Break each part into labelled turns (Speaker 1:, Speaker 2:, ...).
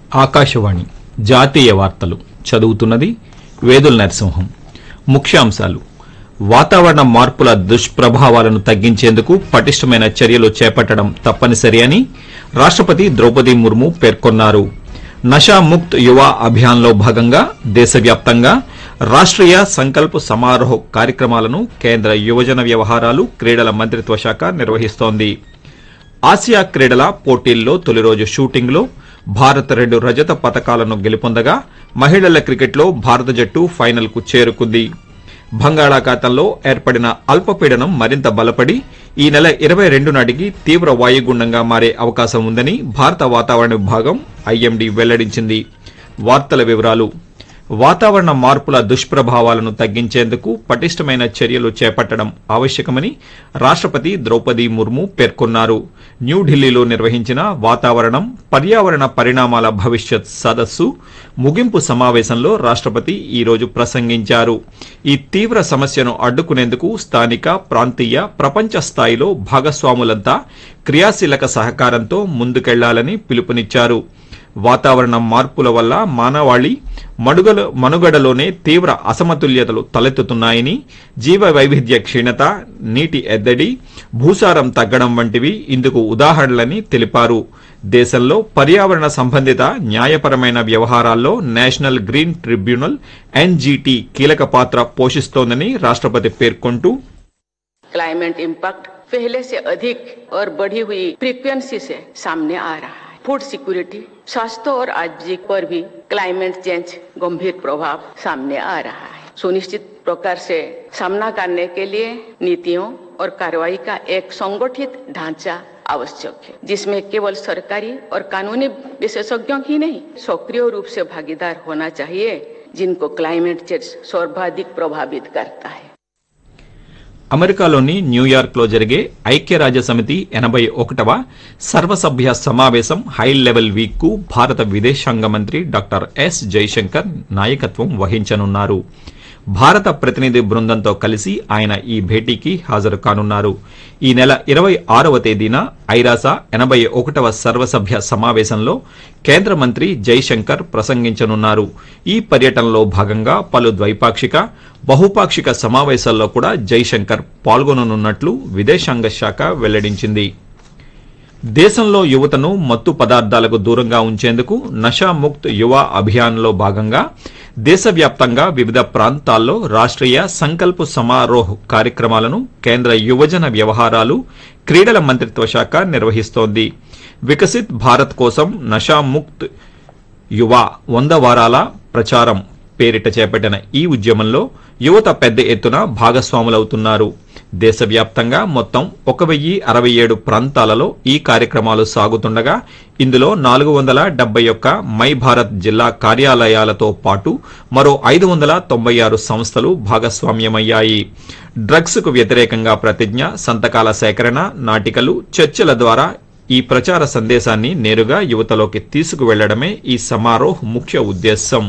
Speaker 1: ఆకాశవాణి జాతీయ వార్తలు చదువుతున్నది వేదుల నరసింహం ముఖ్యాంశాలు వాతావరణ మార్పుల దుష్ప్రభావాలను తగ్గించేందుకు పటిష్టమైన చర్యలు చేపట్టడం తప్పనిసరి అని రాష్టపతి ద్రౌపది ముర్ము పేర్కొన్నారు నషా ముక్త్ యువ అభియాన్లో భాగంగా దేశవ్యాప్తంగా రాష్ట్రీయ సంకల్ప్ సమారోహ్ కార్యక్రమాలను కేంద్ర యువజన వ్యవహారాలు క్రీడల మంత్రిత్వ శాఖ నిర్వహిస్తోంది ఆసియా క్రీడల పోటీల్లో తొలి రోజు షూటింగ్లో భారత్ రెండు రజత పతకాలను గెలుపొందగా మహిళల క్రికెట్లో భారత జట్టు ఫైనల్కు చేరుకుంది బంగాళాఖాతంలో ఏర్పడిన అల్పపీడనం మరింత బలపడి ఈ నెల ఇరవై రెండు నాటికి తీవ్ర వాయుగుండంగా మారే అవకాశం ఉందని భారత వాతావరణ విభాగం ఐఎండీ వెల్లడించింది వార్తల వివరాలు వాతావరణ మార్పుల దుష్ప్రభావాలను తగ్గించేందుకు పటిష్టమైన చర్యలు చేపట్టడం ఆవశ్యకమని రాష్టపతి ద్రౌపది ముర్ము పేర్కొన్నారు న్యూఢిల్లీలో నిర్వహించిన వాతావరణం పర్యావరణ పరిణామాల భవిష్యత్ సదస్సు ముగింపు సమావేశంలో రాష్టపతి ఈ రోజు ప్రసంగించారు ఈ తీవ్ర సమస్యను అడ్డుకునేందుకు స్థానిక ప్రాంతీయ ప్రపంచ స్థాయిలో భాగస్వాములంతా క్రియాశీలక సహకారంతో ముందుకెళ్లాలని పిలుపునిచ్చారు వాతావరణ మార్పుల వల్ల మానవాళి మడుగల మనుగడలోనే తీవ్ర అసమతుల్యతలు తలెత్తుతున్నాయని జీవ వైవిధ్య క్షీణత నీటి ఎద్దడి భూసారం తగ్గడం వంటివి ఇందుకు ఉదాహరణలని తెలిపారు దేశంలో పర్యావరణ సంబంధిత న్యాయపరమైన వ్యవహారాల్లో నేషనల్ గ్రీన్ ట్రిబ్యునల్ ఎన్జీటీ కీలక పాత్ర పోషిస్తోందని రాష్టపతి పేర్కొంటూ
Speaker 2: क्लाइमेट इम्पैक्ट पहले से अधिक और बढ़ी हुई फ्रीक्वेंसी से सामने आ रहा है फूड सिक्योरिटी स्वास्थ्य और आजीविक पर भी क्लाइमेट चेंज गंभीर प्रभाव सामने आ रहा है सुनिश्चित प्रकार से सामना करने के लिए नीतियों और कार्रवाई का एक संगठित ढांचा आवश्यक है जिसमें केवल सरकारी और कानूनी विशेषज्ञों ही नहीं सक्रिय रूप से भागीदार होना चाहिए जिनको क्लाइमेट चेंज सर्वाधिक प्रभावित करता है
Speaker 1: అమెరికాలోని న్యూయార్క్ లో జరిగే ఐక్యరాజ్య సమితి ఎనభై ఒకటవ సర్వసభ్య సమావేశం హై లెవెల్ వీక్ కు భారత విదేశాంగ మంత్రి డాక్టర్ ఎస్ జైశంకర్ నాయకత్వం వహించనున్నారు భారత ప్రతినిధి బృందంతో కలిసి ఆయన ఈ భేటీకి హాజరు కానున్నారు ఈ నెల ఇరవై ఆరవ తేదీన ఐరాస ఎనభై ఒకటవ సర్వసభ్య సమావేశంలో కేంద్ర మంత్రి జైశంకర్ ప్రసంగించనున్నారు ఈ పర్యటనలో భాగంగా పలు ద్వైపాక్షిక బహుపాక్షిక సమావేశాల్లో కూడా జైశంకర్ పాల్గొననున్నట్లు విదేశాంగ శాఖ వెల్లడించింది దేశంలో యువతను మత్తు పదార్థాలకు దూరంగా ఉంచేందుకు నషాముక్త్ యువ అభియాన్లో భాగంగా దేశవ్యాప్తంగా వివిధ ప్రాంతాల్లో రాష్ట్రీయ సంకల్ప్ సమారోహ్ కార్యక్రమాలను కేంద్ర యువజన వ్యవహారాలు క్రీడల మంత్రిత్వ శాఖ నిర్వహిస్తోంది వికసిత్ భారత్ కోసం నషాముక్త్ యువ వంద వారాల ప్రచారం పేరిట చేపట్టిన ఈ ఉద్యమంలో యువత పెద్ద ఎత్తున భాగస్వాములవుతున్నారు దేశవ్యాప్తంగా మొత్తం ఒక వెయ్యి అరవై ఏడు ప్రాంతాలలో ఈ కార్యక్రమాలు సాగుతుండగా ఇందులో నాలుగు వందల డెబ్బై ఒక్క మై భారత్ జిల్లా కార్యాలయాలతో పాటు మరో ఐదు వందల తొంభై ఆరు సంస్థలు భాగస్వామ్యమయ్యాయి డ్రగ్స్ కు వ్యతిరేకంగా ప్రతిజ్ఞ సంతకాల సేకరణ నాటికలు చర్చల ద్వారా ఈ ప్రచార సందేశాన్ని నేరుగా యువతలోకి తీసుకువెళ్లడమే ఈ సమారోహ్ ముఖ్య ఉద్దేశం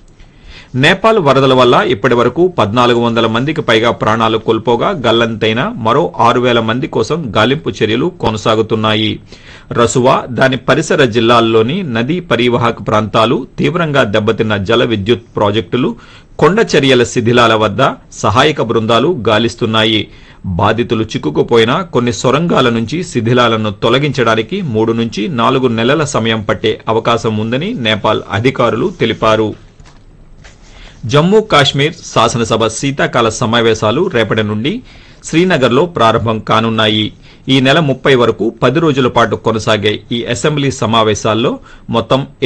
Speaker 1: నేపాల్ వరదల వల్ల ఇప్పటి వరకు పద్నాలుగు వందల మందికి పైగా ప్రాణాలు కోల్పోగా గల్లంతైన మరో ఆరు వేల మంది కోసం గాలింపు చర్యలు కొనసాగుతున్నాయి రసువా దాని పరిసర జిల్లాల్లోని నదీ పరివాహక ప్రాంతాలు తీవ్రంగా దెబ్బతిన్న జల విద్యుత్ ప్రాజెక్టులు కొండ చర్యల శిథిలాల వద్ద సహాయక బృందాలు గాలిస్తున్నాయి బాధితులు చిక్కుకుపోయిన కొన్ని సొరంగాల నుంచి శిథిలాలను తొలగించడానికి మూడు నుంచి నాలుగు నెలల సమయం పట్టే అవకాశం ఉందని నేపాల్ అధికారులు తెలిపారు జమ్మూ కాశ్మీర్ శాసనసభ శీతాకాల సమావేశాలు రేపటి నుండి శ్రీనగర్లో ప్రారంభం కానున్నాయి ఈ నెల ముప్పై వరకు పది రోజుల పాటు కొనసాగే ఈ అసెంబ్లీ సమావేశాల్లో మొత్తం